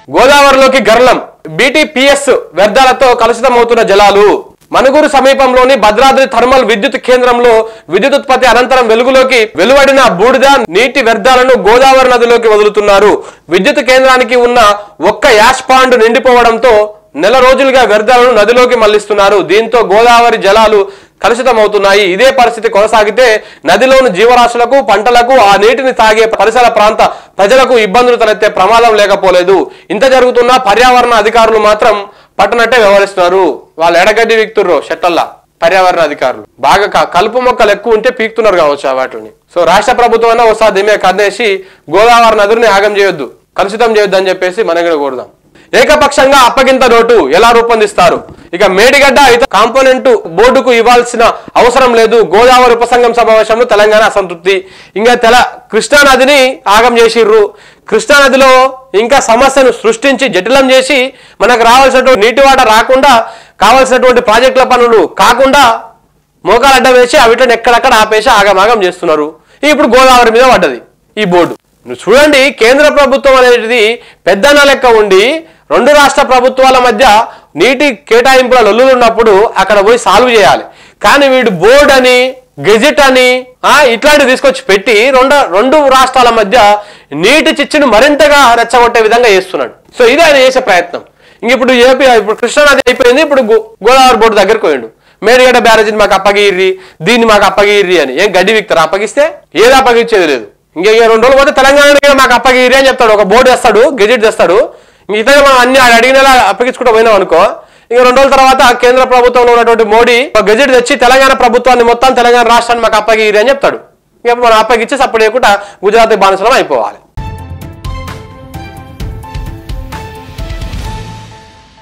గోదావరిలోకి గర్లం BTPS వ్యర్థాలతో కలుషితమవుతున్న జలాలు మనుగురు సమీపంలోని Bhadradri thermal విద్యుత్ కేంద్రంలో విద్యుత్ ఉత్పత్తి అనంతరం వెలుగులోకి వెలువడిన బూడిద నీటి వ్యర్థాలను గోదావరి నదిలోకి వదులుతున్నారు విద్యుత్ కేంద్రానికి ఉన్న ఒక్క యాష్ పాండ్ నిండిపోవడంతో నెల రోజులుగా వ్యర్థాలను నదిలోకి మళ్లిస్తున్నారు దీంతో గోదావరి జలాలు కలుషితమవుతున్నాయి ఇదే పరిస్థితి కొనసాగితే నదిలోని జీవరాశులకు పంటలకు ఆ నీటిని తాగే పరిసర ప్రాంత ప్రజలకు ఇబ్బందులు తలెత్తే ప్రమాదం లేకపోలేదు ఇంత జరుగుతున్నా పర్యావరణ అధికారులు మాత్రం పట్టనట్టే వ్యవహరిస్తున్నారు వాళ్ళు ఎడగడ్డి వీక్తుర్రు షట్టల్లా పర్యావరణ అధికారులు బాగా క- కలుపు మొక్కలు ఎక్కువ ఉంటే పీకుతున్నారు కావచ్చు ఆ వాటిని సో రాష్ట్ర ప్రభుత్వం అయినా ఒకసారి దిమే కన్నేసి గోదావరి నదుని ఆగం చేయొద్దు కలుషితం చేయొద్దు అని చెప్పేసి మనం కూడా కోరుదాం ఏకపక్షంగా అప్పగింత నోటు ఎలా రూపొందిస్తారు ఇక మేడిగడ్డ ఇతర కాంపోనెంట్ బోర్డుకు ఇవ్వాల్సిన అవసరం లేదు గోదావరి ఉపసంఘం సమావేశంలో తెలంగాణ అసంతృప్తి ఇంకా తెల కృష్ణా నదిని ఆగం చేసిర్రు కృష్ణా నదిలో ఇంకా సమస్యను సృష్టించి జటిలం చేసి మనకు రావాల్సినటువంటి నీటి వాట రాకుండా కావాల్సినటువంటి ప్రాజెక్టుల పనులు కాకుండా మోకాలు అడ్డం వేసి అవిటని ఎక్కడక్కడ ఆపేసి ఆగమాగం చేస్తున్నారు ఇప్పుడు గోదావరి మీద పడ్డది ఈ బోర్డు నువ్వు చూడండి కేంద్ర ప్రభుత్వం అనేది పెద్దన్న లెక్క ఉండి రెండు రాష్ట్ర ప్రభుత్వాల మధ్య నీటి కేటాయింపుల లొల్లులు ఉన్నప్పుడు అక్కడ పోయి సాల్వ్ చేయాలి కానీ వీడు బోర్డు అని గెజిట్ అని ఆ ఇట్లాంటివి తీసుకొచ్చి పెట్టి రెండు రెండు రాష్ట్రాల మధ్య నీటి చిచ్చును మరింతగా రెచ్చగొట్టే విధంగా చేస్తున్నాడు సో ఇది ఆయన చేసే ప్రయత్నం ఇంక ఇప్పుడు ఏపీ ఇప్పుడు కృష్ణానది అయిపోయింది ఇప్పుడు గో- గోదావరి బోర్డు దగ్గరకు పోయిండు మేడిగడ్డ బ్యారేజీని మాకు అప్పగిర్రి దీన్ని మాకు అప్పగిర్రి అని ఏం గడ్డి విక్తారు అప్పగిస్తే ఏది అప్పగించేది లేదు ఇంకా ఇక రెండు రోజులు పోతే తెలంగాణ మాకు అప్పగిర్రి అని చెప్తాడు ఒక బోర్డు తెస్తాడు గెజెట్ తెస్తాడు ఇంక ఇతర మనం అన్ని ఆడ అడిగినలా అప్పగించుకుంటూ పోయినాం అనుకో ఇక రెండు రోజుల తర్వాత కేంద్ర ప్రభుత్వంలో ఉన్నటువంటి మోడీ ఒక గెజెట్ తెచ్చి తెలంగాణ ప్రభుత్వాన్ని మొత్తం తెలంగాణ రాష్ట్రాన్ని మాకు అప్పగిరి అని చెప్తాడు ఇక మనం అప్పగిచ్చేసి అప్పుడు లేకుండా గుజరాత్ బానిసలం అయిపోవాలి